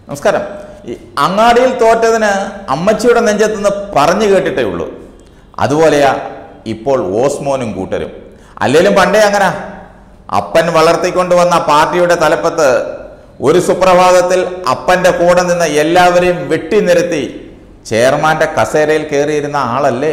നമസ്കാരം ഈ അങ്ങാടിയിൽ തോറ്റതിന് അമ്മച്ചിയുടെ നെഞ്ചത്തുനിന്ന് പറഞ്ഞു കേട്ടിട്ടേ ഉള്ളൂ അതുപോലെയാ ഇപ്പോൾ ഓസ്മോനും കൂട്ടരും അല്ലേലും പണ്ടേ അങ്ങനെ അപ്പൻ വളർത്തിക്കൊണ്ടുവന്ന പാർട്ടിയുടെ തലപ്പത്ത് ഒരു സുപ്രഭാതത്തിൽ അപ്പന്റെ കൂടെ നിന്ന് എല്ലാവരെയും വെട്ടിനിരത്തി ചെയർമാന്റെ കസേരയിൽ കയറിയിരുന്ന ആളല്ലേ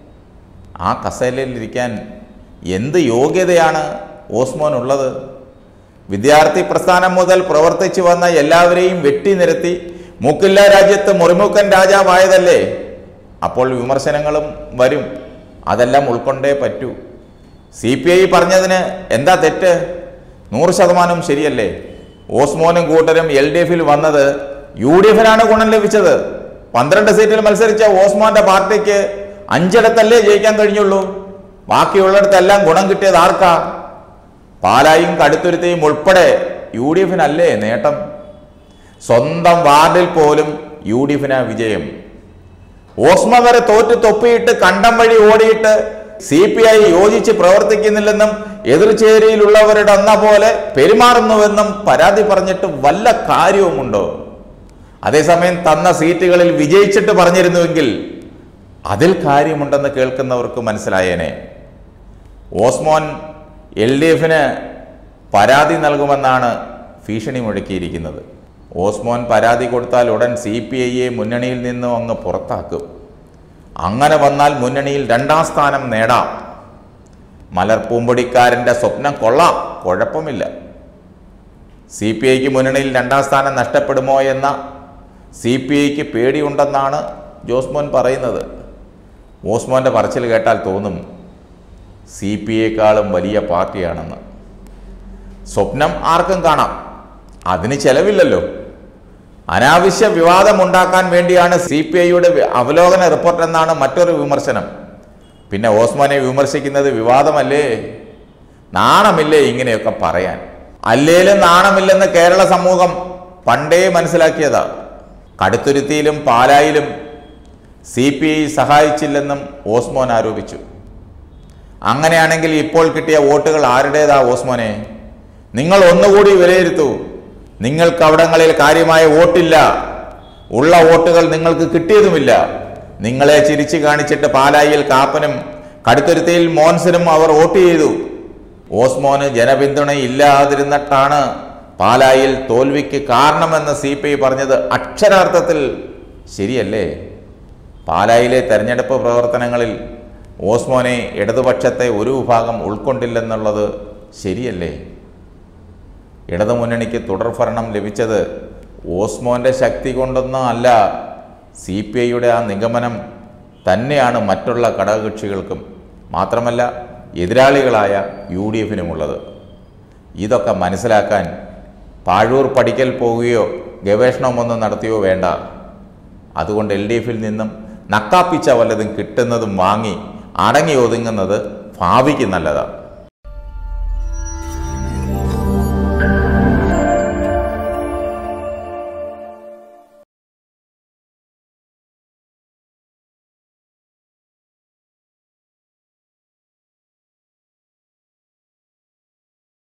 ആ കസേരയിൽ ഇരിക്കാൻ എന്ത് യോഗ്യതയാണ് ഓസ്മോനുള്ളത് വിദ്യാർത്ഥി പ്രസ്ഥാനം മുതൽ പ്രവർത്തിച്ചു വന്ന എല്ലാവരെയും വെട്ടിനിരത്തി മൂക്കില്ല രാജ്യത്ത് മുറിമുക്കൻ രാജാവായതല്ലേ അപ്പോൾ വിമർശനങ്ങളും വരും അതെല്ലാം ഉൾക്കൊണ്ടേ പറ്റൂ സി പി ഐ പറഞ്ഞതിന് എന്താ തെറ്റ് നൂറ് ശതമാനം ശരിയല്ലേ ഓസ്മോനും കൂട്ടരും എൽ ഡി എഫിൽ വന്നത് യു ഡി എഫിനാണ് ഗുണം ലഭിച്ചത് പന്ത്രണ്ട് സീറ്റിൽ മത്സരിച്ച ഓസ്മോന്റെ പാർട്ടിക്ക് അഞ്ചിടത്തല്ലേ ജയിക്കാൻ കഴിഞ്ഞുള്ളൂ ബാക്കിയുള്ളിടത്തെല്ലാം ഗുണം കിട്ടിയത് ആർക്കാ പാലായും കടുത്തുരുത്തിയും ഉൾപ്പെടെ യു ഡി എഫിനല്ലേ നേട്ടം സ്വന്തം വാർഡിൽ പോലും യു ഡി എഫിനാ വിജയം ഓസ്മ വരെ തോറ്റ് തൊപ്പിയിട്ട് കണ്ടം വഴി ഓടിയിട്ട് സി പി ഐ യോജിച്ച് പ്രവർത്തിക്കുന്നില്ലെന്നും എതിർചേരിയിലുള്ളവരുടെ എന്ന പോലെ പെരുമാറുന്നുവെന്നും പരാതി പറഞ്ഞിട്ട് വല്ല കാര്യവുമുണ്ടോ അതേസമയം തന്ന സീറ്റുകളിൽ വിജയിച്ചിട്ട് പറഞ്ഞിരുന്നുവെങ്കിൽ അതിൽ കാര്യമുണ്ടെന്ന് കേൾക്കുന്നവർക്ക് മനസ്സിലായേനെ ഓസ്മോൻ എൽ ഡി എഫിന് പരാതി നൽകുമെന്നാണ് ഭീഷണി മുഴക്കിയിരിക്കുന്നത് ഓസ്മോൻ പരാതി കൊടുത്താൽ ഉടൻ സി പി ഐയെ മുന്നണിയിൽ നിന്നും അങ്ങ് പുറത്താക്കും അങ്ങനെ വന്നാൽ മുന്നണിയിൽ രണ്ടാം സ്ഥാനം നേടാം മലർപ്പൂമ്പൊടിക്കാരൻ്റെ സ്വപ്നം കൊള്ളാം കുഴപ്പമില്ല സി പി ഐക്ക് മുന്നണിയിൽ രണ്ടാം സ്ഥാനം നഷ്ടപ്പെടുമോ എന്ന സി പി ഐക്ക് പേടിയുണ്ടെന്നാണ് ജോസ്മോൻ പറയുന്നത് ഓസ്മോൻ്റെ പറച്ചിൽ കേട്ടാൽ തോന്നും സി പി ഐക്കാളും വലിയ പാർട്ടിയാണെന്ന് സ്വപ്നം ആർക്കും കാണാം അതിന് ചെലവില്ലല്ലോ അനാവശ്യ വിവാദമുണ്ടാക്കാൻ വേണ്ടിയാണ് സി പി ഐയുടെ അവലോകന റിപ്പോർട്ട് എന്നാണ് മറ്റൊരു വിമർശനം പിന്നെ ഓസ്മാനെ വിമർശിക്കുന്നത് വിവാദമല്ലേ നാണമില്ലേ ഇങ്ങനെയൊക്കെ പറയാൻ അല്ലേലും നാണമില്ലെന്ന് കേരള സമൂഹം പണ്ടേ മനസ്സിലാക്കിയതാ കടുത്തുരുത്തിയിലും പാലായിലും സി പി ഐ സഹായിച്ചില്ലെന്നും ഓസ്മോൻ ആരോപിച്ചു അങ്ങനെയാണെങ്കിൽ ഇപ്പോൾ കിട്ടിയ വോട്ടുകൾ ആരുടേതാ ഓസ്മോനെ നിങ്ങൾ ഒന്നുകൂടി വിലയിരുത്തൂ നിങ്ങൾക്ക് അവിടങ്ങളിൽ കാര്യമായ വോട്ടില്ല ഉള്ള വോട്ടുകൾ നിങ്ങൾക്ക് കിട്ടിയതുമില്ല നിങ്ങളെ ചിരിച്ചു കാണിച്ചിട്ട് പാലായിൽ കാപ്പനും കടുത്തുരുത്തിയിൽ മോൻസിനും അവർ വോട്ട് ചെയ്തു ഓസ്മോന് ജനപിന്തുണ ഇല്ലാതിരുന്നിട്ടാണ് പാലായിൽ തോൽവിക്ക് കാരണമെന്ന് സി പി ഐ പറഞ്ഞത് അക്ഷരാർത്ഥത്തിൽ ശരിയല്ലേ പാലായിലെ തെരഞ്ഞെടുപ്പ് പ്രവർത്തനങ്ങളിൽ ഓസ്മോനെ ഇടതുപക്ഷത്തെ ഒരു വിഭാഗം ഉൾക്കൊണ്ടില്ലെന്നുള്ളത് ശരിയല്ലേ ഇടതുമുന്നണിക്ക് തുടർഭരണം ലഭിച്ചത് ഓസ്മോന്റെ ശക്തി കൊണ്ടൊന്നും അല്ല സി പി ഐയുടെ ആ നിഗമനം തന്നെയാണ് മറ്റുള്ള ഘടകകക്ഷികൾക്കും മാത്രമല്ല എതിരാളികളായ യു ഡി എഫിനുമുള്ളത് ഇതൊക്കെ മനസ്സിലാക്കാൻ പാഴൂർ പഠിക്കൽ പോവുകയോ ഗവേഷണമൊന്നും നടത്തിയോ വേണ്ട അതുകൊണ്ട് എൽ ഡി എഫിൽ നിന്നും നക്കാപ്പിച്ച വല്ലതും കിട്ടുന്നതും വാങ്ങി അടങ്ങി ഒതുങ്ങുന്നത് ഭാവിക്ക് നല്ലതാണ്